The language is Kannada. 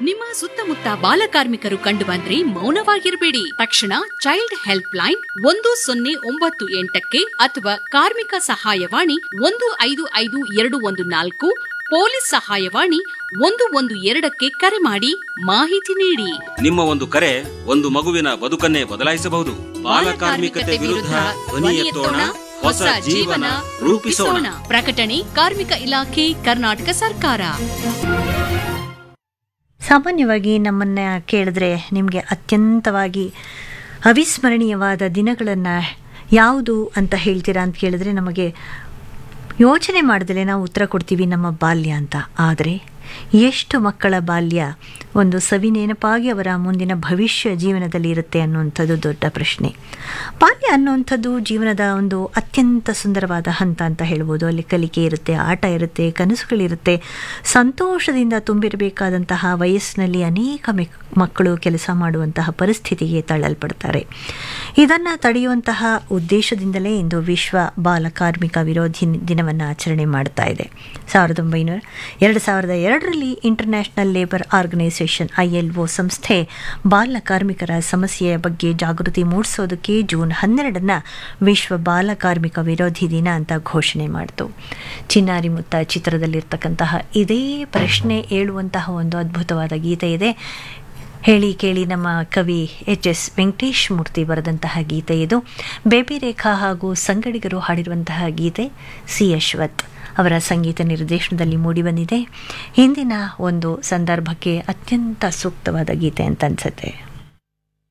ನಿಮ್ಮ ಸುತ್ತಮುತ್ತ ಬಾಲಕಾರ್ಮಿಕರು ಕಂಡುಬಂದ್ರೆ ಮೌನವಾಗಿರಬೇಡಿ ತಕ್ಷಣ ಚೈಲ್ಡ್ ಹೆಲ್ಪ್ ಲೈನ್ ಒಂದು ಸೊನ್ನೆ ಒಂಬತ್ತು ಎಂಟಕ್ಕೆ ಅಥವಾ ಕಾರ್ಮಿಕ ಸಹಾಯವಾಣಿ ಒಂದು ಐದು ಐದು ಎರಡು ಒಂದು ನಾಲ್ಕು ಪೊಲೀಸ್ ಸಹಾಯವಾಣಿ ಒಂದು ಒಂದು ಎರಡಕ್ಕೆ ಕರೆ ಮಾಡಿ ಮಾಹಿತಿ ನೀಡಿ ನಿಮ್ಮ ಒಂದು ಕರೆ ಒಂದು ಮಗುವಿನ ಬದುಕನ್ನೇ ಬದಲಾಯಿಸಬಹುದು ಬಾಲಕಾರ್ಮಿಕತೆ ವಿರುದ್ಧ ಧ್ವನಿ ಎತ್ತೋಣ ಹೊಸ ಜೀವನ ರೂಪಿಸೋಣ ಪ್ರಕಟಣೆ ಕಾರ್ಮಿಕ ಇಲಾಖೆ ಕರ್ನಾಟಕ ಸರ್ಕಾರ ಸಾಮಾನ್ಯವಾಗಿ ನಮ್ಮನ್ನು ಕೇಳಿದ್ರೆ ನಿಮಗೆ ಅತ್ಯಂತವಾಗಿ ಅವಿಸ್ಮರಣೀಯವಾದ ದಿನಗಳನ್ನು ಯಾವುದು ಅಂತ ಹೇಳ್ತೀರಾ ಅಂತ ಕೇಳಿದ್ರೆ ನಮಗೆ ಯೋಚನೆ ಮಾಡಿದ್ರೆ ನಾವು ಉತ್ತರ ಕೊಡ್ತೀವಿ ನಮ್ಮ ಬಾಲ್ಯ ಅಂತ ಆದರೆ ಎಷ್ಟು ಮಕ್ಕಳ ಬಾಲ್ಯ ಒಂದು ಸವಿ ನೆನಪಾಗಿ ಅವರ ಮುಂದಿನ ಭವಿಷ್ಯ ಜೀವನದಲ್ಲಿ ಇರುತ್ತೆ ಅನ್ನುವಂಥದ್ದು ದೊಡ್ಡ ಪ್ರಶ್ನೆ ಬಾಲ್ಯ ಅನ್ನುವಂಥದ್ದು ಜೀವನದ ಒಂದು ಅತ್ಯಂತ ಸುಂದರವಾದ ಹಂತ ಅಂತ ಹೇಳ್ಬೋದು ಅಲ್ಲಿ ಕಲಿಕೆ ಇರುತ್ತೆ ಆಟ ಇರುತ್ತೆ ಕನಸುಗಳಿರುತ್ತೆ ಸಂತೋಷದಿಂದ ತುಂಬಿರಬೇಕಾದಂತಹ ವಯಸ್ಸಿನಲ್ಲಿ ಅನೇಕ ಮೆಕ್ ಮಕ್ಕಳು ಕೆಲಸ ಮಾಡುವಂತಹ ಪರಿಸ್ಥಿತಿಗೆ ತಳ್ಳಲ್ಪಡ್ತಾರೆ ಇದನ್ನು ತಡೆಯುವಂತಹ ಉದ್ದೇಶದಿಂದಲೇ ಇಂದು ವಿಶ್ವ ಬಾಲ ಕಾರ್ಮಿಕ ವಿರೋಧಿ ದಿನವನ್ನು ಆಚರಣೆ ಮಾಡ್ತಾ ಇದೆ ಸಾವಿರದ ಒಂಬೈನೂರ ಎರಡು ಸಾವಿರದ ಎರಡರಲ್ಲಿ international labour organisation I L O ಸಂಸ್ಥೆ ಬಾಲ ಕಾರ್ಮಿಕರ ಸಮಸ್ಯೆಯ ಬಗ್ಗೆ ಜಾಗೃತಿ ಮೂಡಿಸೋದಕ್ಕೆ ಜೂನ್ ಹನ್ನೆರಡನ್ನ ವಿಶ್ವ ಬಾಲ ಕಾರ್ಮಿಕ ವಿರೋಧಿ ದಿನ ಅಂತ ಘೋಷಣೆ ಮಾಡಿತು ಚಿನ್ನಾರಿ ಮುತ್ತ ಚಿತ್ರದಲ್ಲಿರ್ತಕ್ಕಂತಹ ಇದೇ ಪ್ರಶ್ನೆ ಹೇಳುವಂತಹ ಒಂದು ಅದ್ಭುತವಾದ ಗೀತೆ ಇದೆ ಹೇಳಿ ಕೇಳಿ ನಮ್ಮ ಕವಿ ಎಚ್ ಎಸ್ ವೆಂಕಟೇಶ್ ಮೂರ್ತಿ ಬರೆದಂತಹ ಗೀತೆ ಇದು ಬೇಬಿ ರೇಖಾ ಹಾಗೂ ಸಂಗಡಿಗರು ಹಾಡಿರುವಂತಹ ಗೀತೆ ಸಿ ಯಶ್ವತ್ ಅವರ ಸಂಗೀತ ನಿರ್ದೇಶನದಲ್ಲಿ ಮೂಡಿಬಂದಿದೆ ಹಿಂದಿನ ಒಂದು ಸಂದರ್ಭಕ್ಕೆ ಅತ್ಯಂತ ಸೂಕ್ತವಾದ ಗೀತೆ ಅಂತ ಅನ್ಸುತ್ತೆ